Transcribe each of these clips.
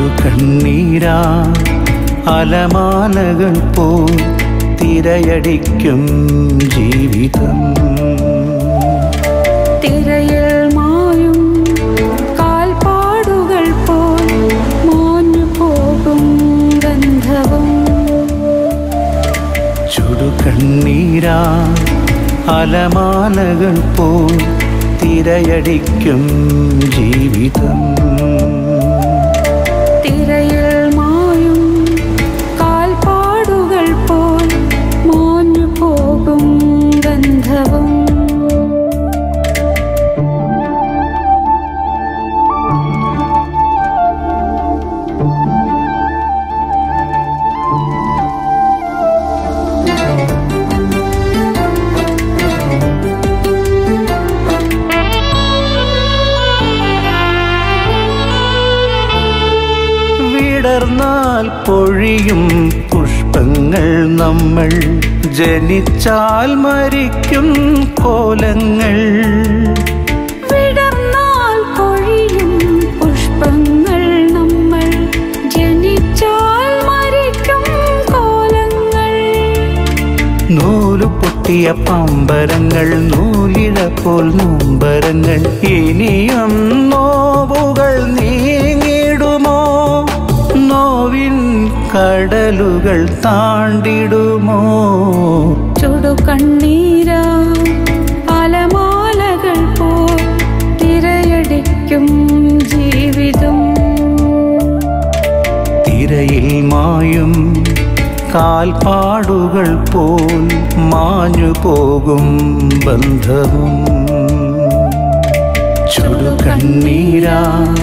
ചുടുകണ്ണീരാ അലമാലകൾ പോ തിരയടിക്കും ജീവിതം തിരയിൽ മായും കാൽപ്പാടുകൾ പോൽ മാഞ്ഞു പോകും ഗന്ധവും ചുടുകണ്ണീരാ അലമാലകൾ പോ തിരയടിക്കും ജീവിതം തിരയിൽ മായും കാൽപ്പാടുകൾ പോൽ മാഞ്ഞു പോകും ഗന്ധവും വിടർന്നാൽ പൊഴിയും പുഷ്പങ്ങൾ നമ്മൾ ജനിച്ചാൽ മരിക്കും കോലങ്ങൾ വിടർന്നാൽ പൊഴിയും പുഷ്പങ്ങൾ നമ്മൾ ജനിച്ചാൽ മരിക്കും കോലങ്ങൾ നൂലു പൊട്ടിയ പമ്പരങ്ങൾ നൂലിഴ പോൽ നൊമ്പരങ്ങൾ ഇനിയും നോവുകൾ നീങ്ങിടുമോ നോവിൻ കടലുകൾ താണ്ടിടുമോ ചുടുകണ്ണീരാ അലമാലകൾ പോ തിരയടിക്കും ജീവിതം തിരയിൽ മായും കാൽപ്പാടുകൾ പോൽ മാഞ്ഞു പോകും ബന്ധവും ചുടുകണ്ണീരാ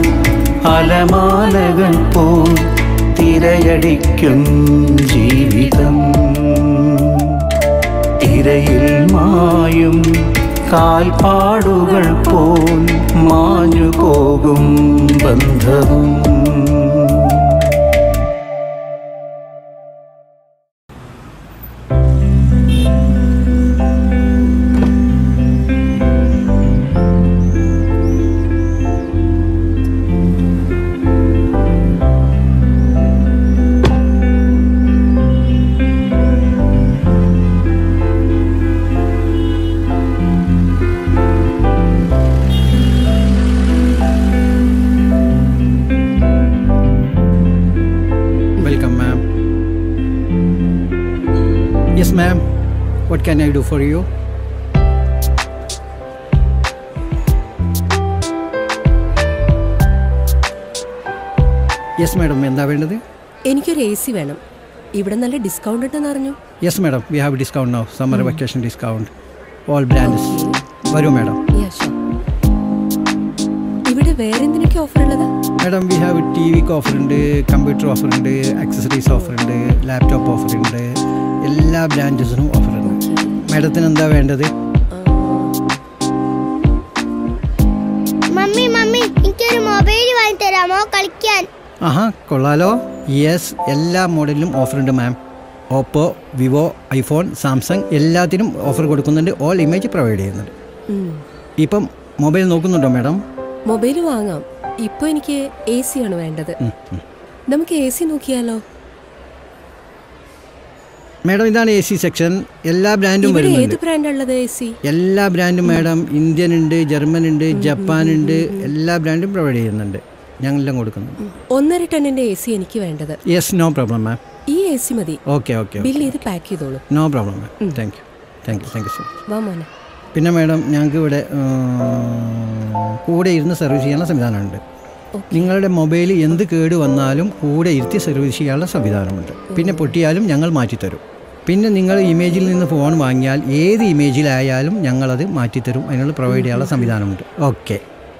അലമാലകൾ പോൽ തിരയടിക്കും ജീവിതം തിരയിൽ മായും കാൽപ്പാടുകൾ പോൽ മാഞ്ഞു പോകും ബന്ധവും Welcome, ma'am. Yes, ma'am. What can I do for you? Yes madam എന്താ വേണ്ടത് എനിക്കൊരു എ സി വേണം ഇവിടെ നല്ല ഡിസ്കൗണ്ട് ഉണ്ടെന്ന് അറിഞ്ഞു yes madam we have discount now summer vacation discount all brands വരൂ മാഡം Yeah, sure. ഇവിടെ വേറെ എന്തിനൊക്കെ ഓഫർ ഉള്ളത് മാഡം വി ഹാവ് ടി വിക്ക് ഓഫർ ഉണ്ട് കമ്പ്യൂട്ടർ ഓഫർ ഉണ്ട് ആക്സസറീസ് ഓഫർ ഉണ്ട് ലാപ്ടോപ്പ് ഓഫർ ഉണ്ട് എല്ലാ ബ്രാൻഡസിനും ഓഫർ ഉണ്ട് മാഡത്തിന് എന്താ വേണ്ടത് മമ്മി മമ്മി എനിക്കൊരു മൊബൈൽ വാങ്ങി തരാമോ കളിക്കാൻ ആഹാ കൊള്ളാലോ യെസ് എല്ലാ മോഡലിലും ഓഫർ ഉണ്ട് ma'am Oppo Vivo iPhone Samsung എല്ലാത്തിനും ഓഫർ കൊടുക്കുന്നുണ്ട് ഓൾ ഇമേജ് പ്രൊവൈഡ് ചെയ്യുന്നുണ്ട് ഇപ്പം മൊബൈൽ നോക്കുന്നുണ്ടോ മാഡം മൊബൈൽ വാങ്ങാം ഇപ്പോൾ എനിക്ക് എ സി ആണ് വേണ്ടത് നമുക്ക് എ സി നോക്കിയാലോ മാഡം ഇതാണ് എ സി സെക്ഷൻ എല്ലാ ബ്രാൻഡും ഇവിടെ ഏത് വരുന്നുണ്ട് ബ്രാൻഡ് ഉള്ളത് എ സി എല്ലാ ബ്രാൻഡും മാഡം ഇന്ത്യൻ ഉണ്ട് ജർമ്മൻ ഉണ്ട് ജപ്പാൻ ഉണ്ട് എല്ലാ ബ്രാൻഡും പ്രൊവൈഡ് ചെയ്യുന്നുണ്ട് ഞങ്ങളെല്ലാം കൊടുക്കുന്നുണ്ട് ഒന്നര ടണ്ണിന്റെ എ സി എനിക്ക് വേണ്ടത് യെസ് നോ പ്രോബ്ലം മാം ഈ എ സി മതി ഓക്കെ ഓക്കെ ബിൽ ചെയ്ത് പാക്ക് ചെയ്തോളൂ no problem ma'am thank you thank you thank you so much വാ മോനെ പിന്നെ മാഡം ഞങ്ങൾക്ക് ഇവിടെ ആ, കൂടെ ഇരുന്ന് സർവീസ് ചെയ്യാനുള്ള സംവിധാനമുണ്ട് നിങ്ങളുടെ മൊബൈൽ എന്ത് കേട് വന്നാലും കൂടെ ഇരുത്തി സർവീസ് ചെയ്യാനുള്ള സംവിധാനമുണ്ട് പിന്നെ പൊട്ടിയാലും ഞങ്ങൾ മാറ്റിത്തരും പിന്നെ നിങ്ങൾ ഇമേജിൽ നിന്ന് ഫോൺ വാങ്ങിയാൽ ഏത് ഇമേജിലായാലും ഞങ്ങളത് മാറ്റിത്തരും അതിനുള്ള പ്രൊവൈഡ് ചെയ്യാനുള്ള സംവിധാനമുണ്ട് ഓക്കെ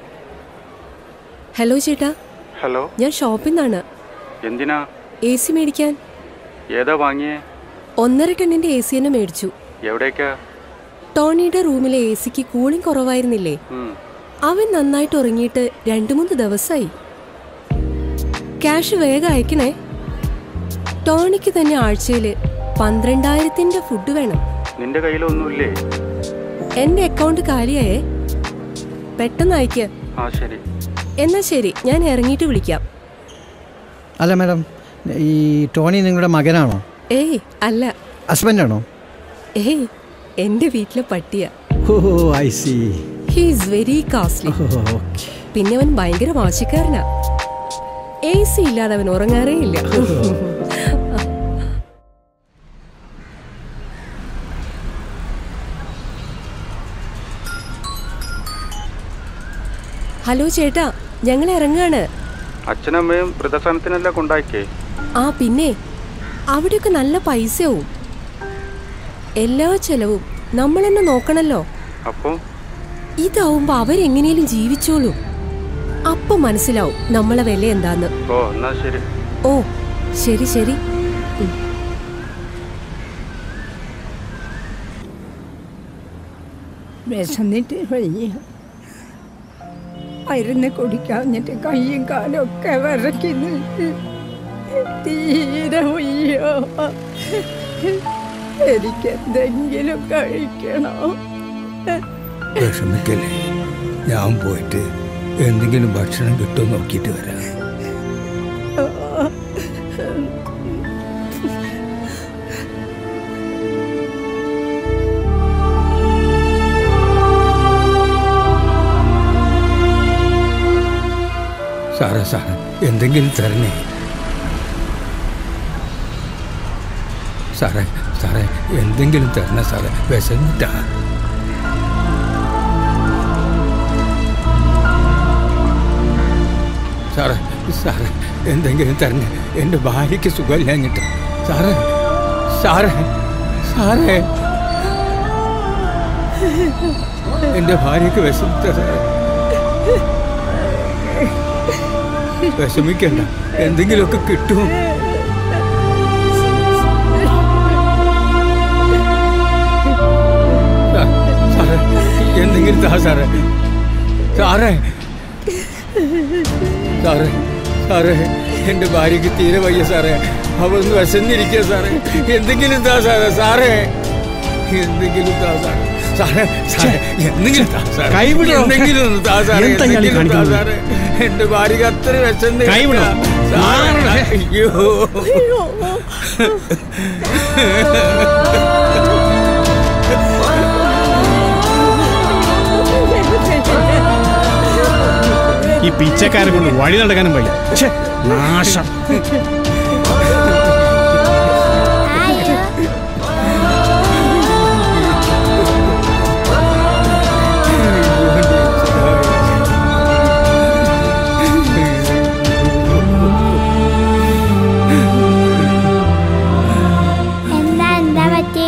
ഹലോ ചേട്ടാ ഹലോ ഞാൻ ഷോപ്പിൽ നിന്നാണ് എന്തിനാ എ സി മേടിക്കാൻ ഏതാ വാങ്ങിയേ ഒന്നര ടണ്ണിന്റെ എ സി തന്നെ മേടിച്ചു എവിടേക്കാ ടോണിയുടെ റൂമിലെ എ സിക്ക് കൂളിംഗ് കുറവായിരുന്നില്ലേ ഉം. അവൻ നന്നായിട്ട് ഉറങ്ങിയിട്ട് രണ്ടു മൂന്ന് ദിവസമായി ക്യാഷ് വേഗം അയക്കണേ ടോണിക്ക് തന്നെ ആഴ്ചയില് പന്ത്രണ്ടായിരത്തിന്റെ ഫുഡ് വേണം നിന്റെ കയ്യിലൊന്നുമില്ലേ എന്റെ അക്കൗണ്ട് കാലിയായേ പെട്ടെന്ന് അയക്ക് ആ ശരി എന്നാ ശരി ഞാൻ ഇറങ്ങിയിട്ട് വിളിക്കാം അല്ല മാഡം ഈ ടോണി നിങ്ങളുടെ മകനാണോ ഏയ് അല്ല ഹസ്ബൻഡാണോ ഏയ് എൻ്റെ വീട്ടിലെ പട്ടിയ oh I see he's very costly okay പിന്നെ അവൻ ഭയങ്കര വാശിക്കാരനാ എ സി ഇല്ലാതെ അവൻ ഉറങ്ങാറേ ഇല്ല ഹലോ ചേട്ടാ ഞങ്ങൾ ഇറങ്ങാണ് അച്ഛനമ്മയും വൃദ്ധസ്ഥാനത്തിനല്ല കൊണ്ടാക്കിയേ ആ പിന്നെ അവിടെയൊക്കെ നല്ല പൈസയാവും എല്ലാ ചെലവും നമ്മൾ തന്നെ നോക്കണല്ലോ അപ്പോൾ ഇതാവുമ്പോ അവരെങ്ങനെയും ജീവിച്ചോളൂ അപ്പൊ മനസ്സിലാവും നമ്മളെ വില എന്താന്ന് ഓ എന്നാ ശരി ഓ ശരി ശരി ഉം. വിശന്നിട്ട് വയ്യ മരുന്ന് കുടിക്കാഞ്ഞിട്ട് കയ്യും കാലും ഒക്കെ വിറയ്ക്കുന്നു തീരെ വയ്യോ എനിക്കെന്തെങ്കിലും കഴിക്കണോ വിഷമിക്കല്ലേ ഞാൻ പോയിട്ട് എന്തെങ്കിലും ഭക്ഷണം കിട്ടുമോ നോക്കിയിട്ട് വരാം സാറേ സാറേ എന്തെങ്കിലും തരണേ സാറേ സാറേ എന്തെങ്കിലും തരണേ സാറേ വിശന്നിട്ടാ സാറേ സാറേ എന്തെങ്കിലും തരണേ എൻ്റെ ഭാര്യയ്ക്ക് സുഖമില്ലാഞ്ഞിട്ട് സാറേ സാറേ സാറേ എൻ്റെ ഭാര്യയ്ക്ക് വിശമിച്ച സാറേ വിഷമിക്കണ്ട എന്തെങ്കിലുമൊക്കെ കിട്ടും സാ- സാറേ എന്തെങ്കിലും താ സാറേ സാറേ സാറേ സാറേ എൻ്റെ ഭാര്യയ്ക്ക് തീരെ വയ്യ സാറേ അവളൊന്ന് വിശന്നിരിക്കുക സാറേ എന്തെങ്കിലും താ സാറേ സാറേ എന്തെങ്കിലും താ സാറേ സാറേ സാറേ എന്തെങ്കിലും താ സാറേ കൈവിടോ. എന്തെങ്കിലും ഒന്ന് താ സാറേ എന്താ ഇയാള് എന്തെങ്കിലും താ കാണിക്കുന്നത്? സാറേ എൻ്റെ ഭാര്യയ്ക്ക് അത്ര വിശന്ന് കൈവിടോ. മാറണേ. അയ്യോ ഈ പിച്ചക്കാരെ കൊണ്ട് വഴി നടക്കാനും വയ്യ ഛെ, നാശം ആയോ എന്താ എന്താ പറ്റി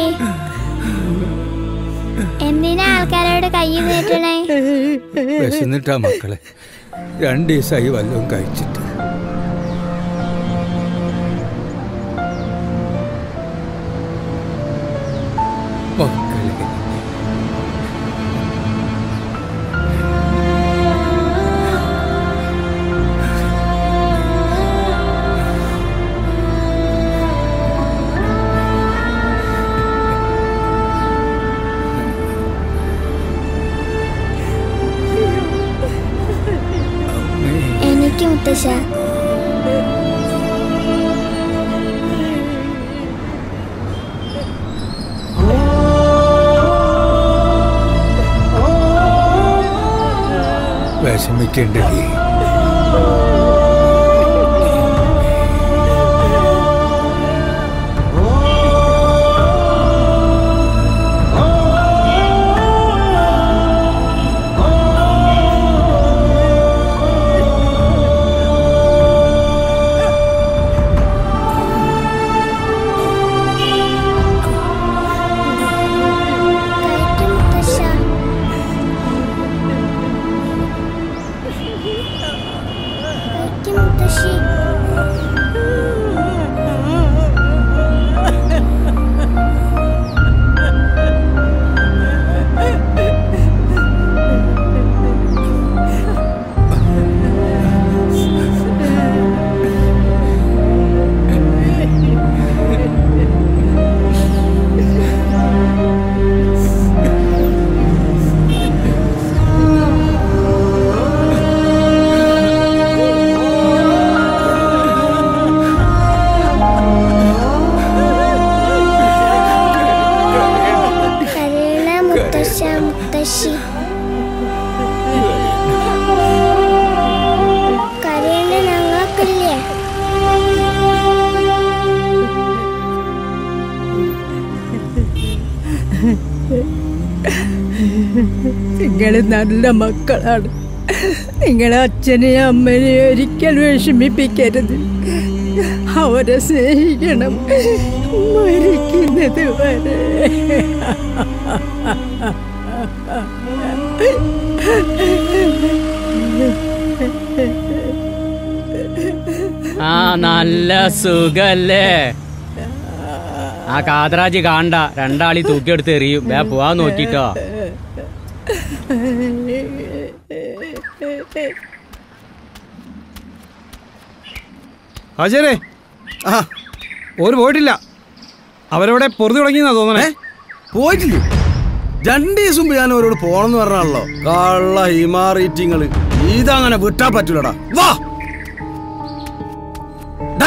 എന്തിനാ ആൾക്കാരോട് കൈ നീട്ടണേ വിശന്നിട്ടാ മക്കളെ രണ്ട് ദിവസമായി വല്ലതും കഴിച്ചിട്ട് മക്കളെ എനിക്ക് മുത്തശ്ശ വിഷമിക്കേണ്ടേ കഴിക്കും മുത്തശ്ശ മുത്തശ്ശി കരയേണ്ട ഞങ്ങൾക്കില്ലേ നിങ്ങൾ നല്ല മക്കളാണ് നിങ്ങളെ അച്ഛനെയും അമ്മനെയും ഒരിക്കലും വിഷമിപ്പിക്കരുത് അവരെ സ്നേഹിക്കണം മരിക്കുന്നത് വരെ ആ നല്ല സുഖല്ലേ ആ കാതറാജി കാണ്ട രണ്ടാളി തൂക്കിയെടുത്ത് എറിയും വേ പോവാ നോക്കിട്ടോ അജയരെ ആ ഓര് പോയിട്ടില്ല അവരവിടെ പൊറുതി തുടങ്ങിയെന്നാ തോന്നണേ പോയിട്ടില്ലേ രണ്ടു ദിവസം മുമ്പ് ഞാൻ അവരോട് പോണെന്ന് പറഞ്ഞാണല്ലോ കള്ള ഹിമാറീറ്റിങ്ങള് ഇതങ്ങനെ വിട്ടാ പറ്റൂലടാ വാ ഡാ.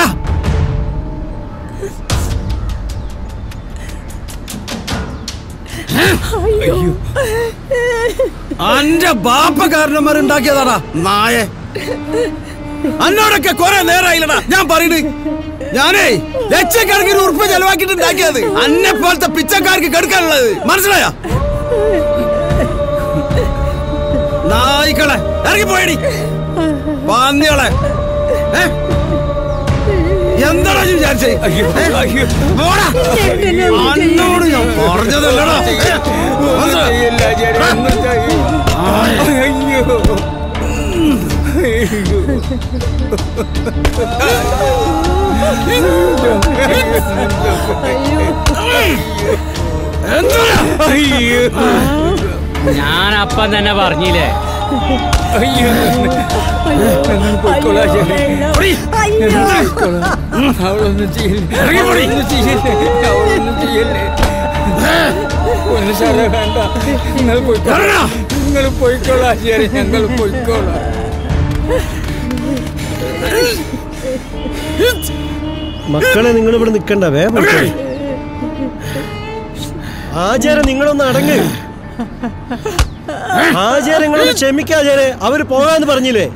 അയ്യോ. അന്റെ ബാപ്പക്കാരന്മാരുണ്ടാക്കിയതാടാ നായെ അന്നോടൊക്കെ കൊറേ നേരായില്ലടാ ഞാൻ പറയുന്നത് ഞാനേ ലക്ഷക്കണക്കിന് ഉറുപ്പ ചെലവാക്കിട്ട് ഉണ്ടാക്കിയത് അന്നെ പോലത്തെ പിച്ചക്കാർക്ക് കെടുക്കാനുള്ളത് മനസ്സിലായ നായിക്കളെ ഇറങ്ങി പോയടി പന്നികളെ ഏ? എന്താടാ നീ വിചാരിച്ചേ ഏ? പോടാ. അന്നോട് ഞാൻ പറഞ്ഞതല്ലടാ ഏ? മനസ്സിലായോ? ഞാൻ അപ്പം തന്നെ പറഞ്ഞില്ലേ അയ്യോ പൊയ്ക്കോളാം ശരി. അവളൊന്നും ചെയ്യില്ല അവളൊന്നും ചെയ്യില്ല അവളൊന്നും ചെയ്യല്ലേ ഒന്ന് സാറേ വേണ്ട നിങ്ങൾ പോയിക്കോളാം നിങ്ങൾ പോയിക്കോളാം ശരി ഞങ്ങൾ പോയിക്കോളാം മക്കളെ നിങ്ങൾ ഇവിടെ നിൽക്കണ്ട വേഗം പോയിക്കോളി. ആചാരം നിങ്ങളൊന്ന് അടങ്ങ് ആചാരം നിങ്ങളൊന്ന് ക്ഷമിക്കാചാരെ അവര് പോകാന്ന് പറഞ്ഞില്ലേ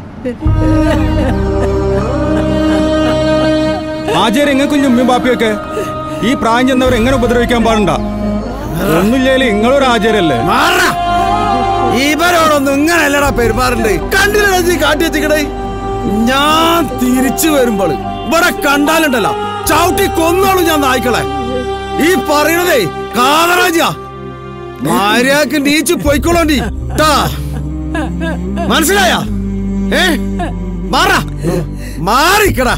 ആചാര്യ എങ്ങൾക്കും ഉമ്മയും ബാപ്പിയൊക്കെ ഈ പ്രായം ചെന്നവർ എങ്ങനെ ഉപദ്രവിക്കാൻ പാടണ്ട ഒന്നുമില്ലേലും നിങ്ങളൊരു ആചാരല്ലേ മാറാ. ഇവരോടൊന്നും ഇങ്ങനല്ലടാ പെരുമാറുണ്ട് കണ്ടില്ല നീ കാട്ടി വെച്ചിക്കടേ ഞാൻ തിരിച്ചു വരുമ്പോൾ ഇവിടെ കണ്ടാലുണ്ടല്ലോ ചവിട്ടി കൊന്നോളും ഞാൻ നായ്ക്കളെ ഈ പറയണതേ കാതറാജിയാ മാര്യാക്ക് നീച്ച് പൊയ്ക്കോളോണ്ടി ട്ടാ. മനസ്സിലായ ഏ മാറാ മാറിക്കടാ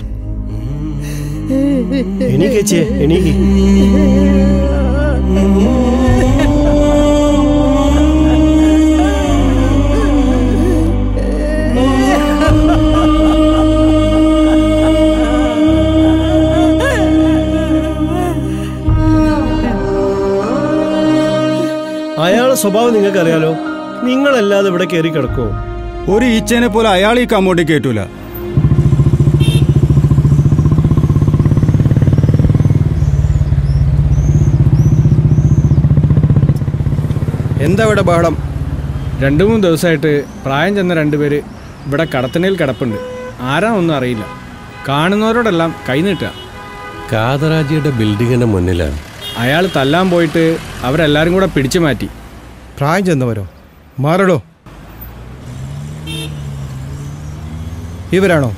എണീക്കേച്ചേ എണീക്ക് അയാളെ സ്വഭാവം നിങ്ങൾക്ക് അറിയാലോ നിങ്ങളല്ലാതെ ഇവിടെ കയറി കിടക്കുമോ ഒരു ഈച്ചേനെ പോലെ അയാൾ ഈ കമ്മോട്ടി കേട്ടൂല എന്താ ഇവിടെ ബഹളം രണ്ട് മൂന്ന് ദിവസമായിട്ട് പ്രായം ചെന്ന രണ്ടുപേര് ഇവിടെ കടത്തണയിൽ കിടപ്പുണ്ട് ആരാ ഒന്നും അറിയില്ല കാണുന്നവരോടെല്ലാം കൈനീട്ടുക കാതറാജിയുടെ ബിൽഡിങ്ങിന്റെ മുന്നിലാണ് അയാൾ തല്ലാൻ പോയിട്ട് അവരെല്ലാരും കൂടെ പിടിച്ചു മാറ്റി പ്രായം ചെന്നവരോ മാറടോ ഇവരാണോ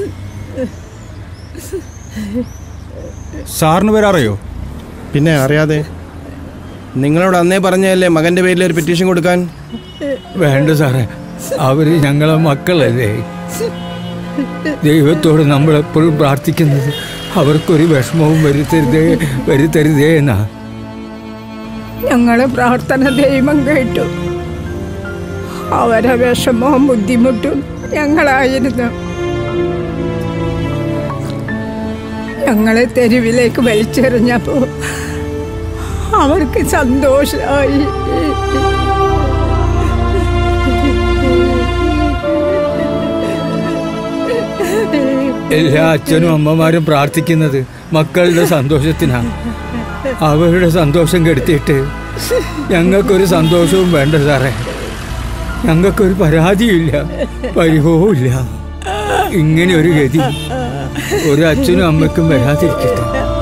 സാറിന് പേരറിയോ പിന്നെ അറിയാതെ നിങ്ങളോട് അന്നേ പറഞ്ഞതല്ലേ മകന്റെ പേരിൽ ഒരു പെറ്റീഷൻ കൊടുക്കാൻ വേണ്ട സാറേ അവര് ഞങ്ങളെ മക്കളല്ലേ ദൈവത്തോട് നമ്മൾ എപ്പോഴും പ്രാർത്ഥിക്കുന്നത് അവർക്കൊരു വിഷമവും വരുത്തരുതേ വരുത്തരുതേ എന്നാ ഞങ്ങളെ പ്രാർത്ഥന ദൈവം കേട്ടു അവരെ വിഷമവും ബുദ്ധിമുട്ടും ഞങ്ങളായിരുന്നു ഞങ്ങളെ തെരുവിലേക്ക് വലിച്ചെറിഞ്ഞപ്പോ അവർക്ക് സന്തോഷമായി എല്ലാ അച്ഛനും അമ്മമാരും പ്രാർത്ഥിക്കുന്നത് മക്കളുടെ സന്തോഷത്തിനാണ് അവരുടെ സന്തോഷം കെടുത്തിയിട്ട് ഞങ്ങൾക്കൊരു സന്തോഷവും വേണ്ട സാറേ ഞങ്ങൾക്കൊരു പരാതിയില്ല പരിഭവവും ഇല്ല ഇങ്ങനെ ഒരു ഗതി ഒരു അച്ഛനും അമ്മയ്ക്കും വരാതിരിക്കട്ടെ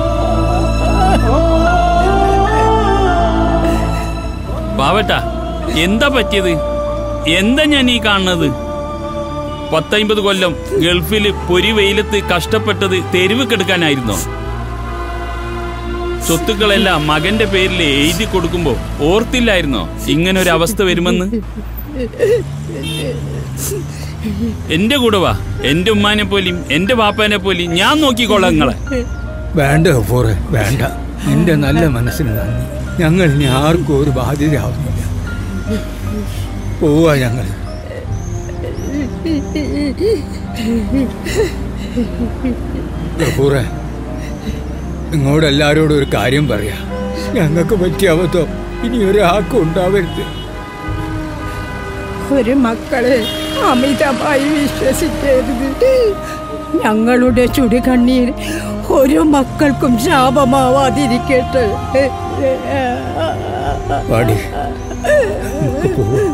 ബാവട്ട എന്താ പറ്റിയത് എന്താ ഞാൻ ഈ കാണുന്നത് പത്തൈമ്പത് കൊല്ലം ഗൾഫിൽ പൊരി വെയിലത്ത് കഷ്ടപ്പെട്ടത് തെരുവ് കെടുക്കാനായിരുന്നോ സ്വത്തുക്കളെല്ലാം മകന്റെ പേരിൽ എഴുതി കൊടുക്കുമ്പോ ഓർത്തില്ലായിരുന്നോ ഇങ്ങനെ ഒരു അവസ്ഥ വരുമെന്ന് എന്റെ കൂടെ വാ എന്റെ ഉമ്മാനെ പോലെയും എന്റെ വാപ്പാനെ പോലെയും ഞാൻ നോക്കിക്കോളാം നിങ്ങളെ വേണ്ട ഫോറെ വേണ്ട നിന്റെ നല്ല മനസ്സിന് നന്ദി ഞങ്ങൾ ഇനി ആർക്കും ഒരു ബാധ്യതയാവുന്നില്ല പോവാ ഞങ്ങൾ ഗഫൂറെ നിങ്ങളോട് എല്ലാവരോടും ഒരു കാര്യം പറയാ ഞങ്ങൾക്ക് പറ്റിയ അബദ്ധം ഇനി ഒരാൾക്കും ഉണ്ടാവരുത് ഒരു മക്കളെ അമിതമായി വിശ്വസിക്കരുത് ഞങ്ങളുടെ ചുടുകണ്ണീർ ഒരു മക്കൾക്കും ശാപമാവാതിരിക്കട്ടെ പാടി നമുക്ക് പോവാം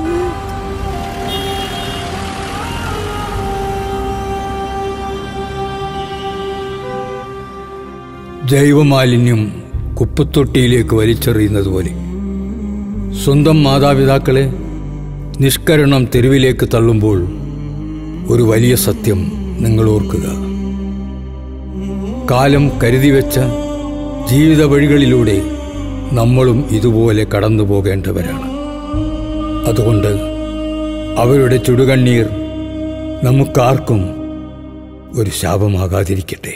ജൈവമാലിന്യം കുപ്പത്തൊട്ടിയിലേക്ക് വലിച്ചെറിയുന്നത് പോലെ സ്വന്തം മാതാപിതാക്കളെ നിഷ്കരണം തെരുവിലേക്ക് തള്ളുമ്പോൾ ഒരു വലിയ സത്യം നിങ്ങൾ ഓർക്കുക കാലം കരുതി വെച്ച ജീവിത വഴികളിലൂടെ നമ്മളും ഇതുപോലെ കടന്നു പോകേണ്ടവരാണ് അതുകൊണ്ട് അവരുടെ ചുടുകണ്ണീർ നമുക്കാർക്കും ഒരു ശാപമാകാതിരിക്കട്ടെ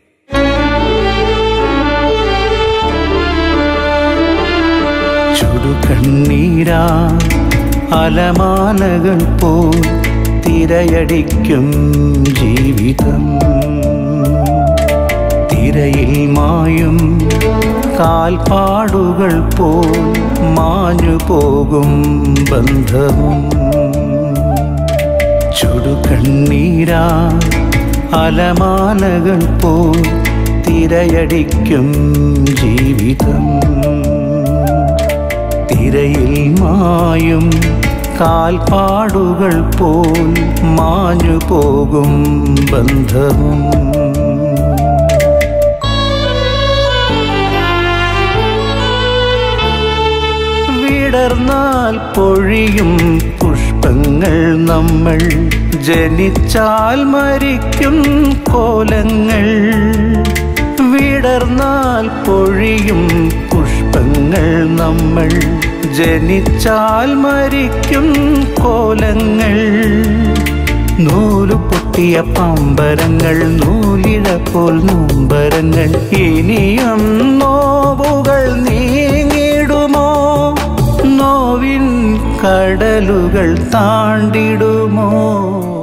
ചുടുകണ്ണീരാ അലമാലകൾ പോ തിരയടിക്കും ജീവിതം തിരയിൽ മായും കാൽപ്പാടുകൾ പോൽ മാഞ്ഞു പോകും ബന്ധവും ചുടുകണ്ണീരാ അലമാലകൾ പോൽ തിരയടിക്കും ജീവിതം തിരയിൽ മായും കാൽപ്പാടുകൾ പോൽ മാഞ്ഞു പോകും ബന്ധവും വിടർന്നാൽ പൊഴിയും പുഷ്പങ്ങൾ നമ്മൾ ജനിച്ചാൽ മരിക്കും കോലങ്ങൾ വിടർന്നാൽ പൊഴിയും പുഷ്പങ്ങൾ നമ്മൾ ജനിച്ചാൽ മരിക്കും കോലങ്ങൾ നൂലു പൊട്ടിയ പമ്പരങ്ങൾ നൂലിഴ പോൽ നൊമ്പരങ്ങൾ ഇനിയും നോവുകൾ നീങ്ങിടുമോ നോവിൻ കടലുകൾ താണ്ടിടുമോ